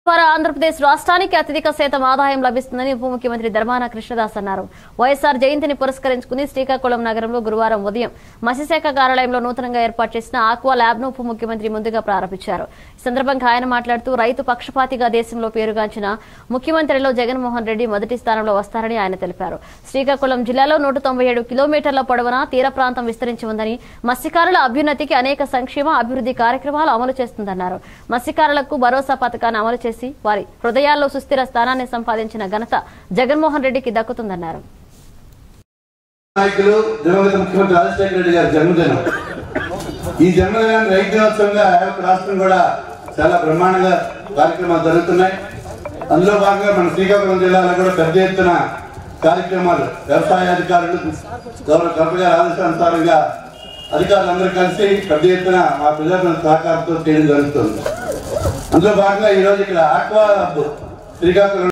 ద్వారా ఆంధ్రప్రదేశ్ రాష్ట్రానికి అత్యధిక శాతం ఆదాయం లభిస్తుందని ఉప ముఖ్యమంత్రి ధర్మాన కృష్ణదాస్ అన్నారు వైఎస్ఆర్ జయంతిని పురస్కరించుకుని శ్రీకాకుళం నగరంలో గురువారం ఉదయం మత్స్యశాఖ కార్యాలయంలో నూతనంగా ఏర్పాటు చేసిన ఆక్వా ల్యాబ్ ను ఉప ముఖ్యమంత్రి ముందుగా ప్రారంభించారు ఈ సందర్భంగా ఆయన మాట్లాడుతూ రైతు పక్షపాతిగా దేశంలో పేరుగాంచిన ముఖ్యమంత్రిలో జగన్మోహన్ రెడ్డి మొదటి స్థానంలో వస్తారని ఆయన తెలిపారు శ్రీకాకుళం జిల్లాలో నూట తొంభై ఏడు కిలోమీటర్ల పొడవున తీర ప్రాంతం విస్తరించి ఉందని మత్స్యకారుల అభ్యున్నతికి అనేక సంక్షేమ అభివృద్ధి కార్యక్రమాలు అమలు చేస్తుందన్నారు మత్స్యకారులకు భరోసా పథకాన్ని అమలు చేసి వారి హృదయాల్లో సుస్థిర స్థానాన్ని సంపాదించిన ఘనత జగన్మోహన్ రెడ్డికి దక్కుతుందన్నారు నాయకులు దివంగత ముఖ్యమంత్రి రాజశేఖర రెడ్డి గారి జన్మదినం ఈ జన్మదినాన్ని రైతు దినోత్సవంగా యావత్ రాష్ట్రం కూడా చాలా బ్రహ్మాండంగా కార్యక్రమాలు జరుగుతున్నాయి అందులో భాగంగా మన శ్రీకాకుళం జిల్లాలో కూడా పెద్ద ఎత్తున కార్యక్రమాలు వ్యవసాయ అధికారులు గౌరవ కలెక్టర్ గారి ఆదేశానుసారంగా అధికారులందరూ కలిసి పెద్ద ఎత్తున మా ప్రజల సహకారంతో చేయడం జరుగుతుంది అందులో భాగంగా ఈరోజు ఇక్కడ ఆక్వా హబ్ శ్రీకాకుళం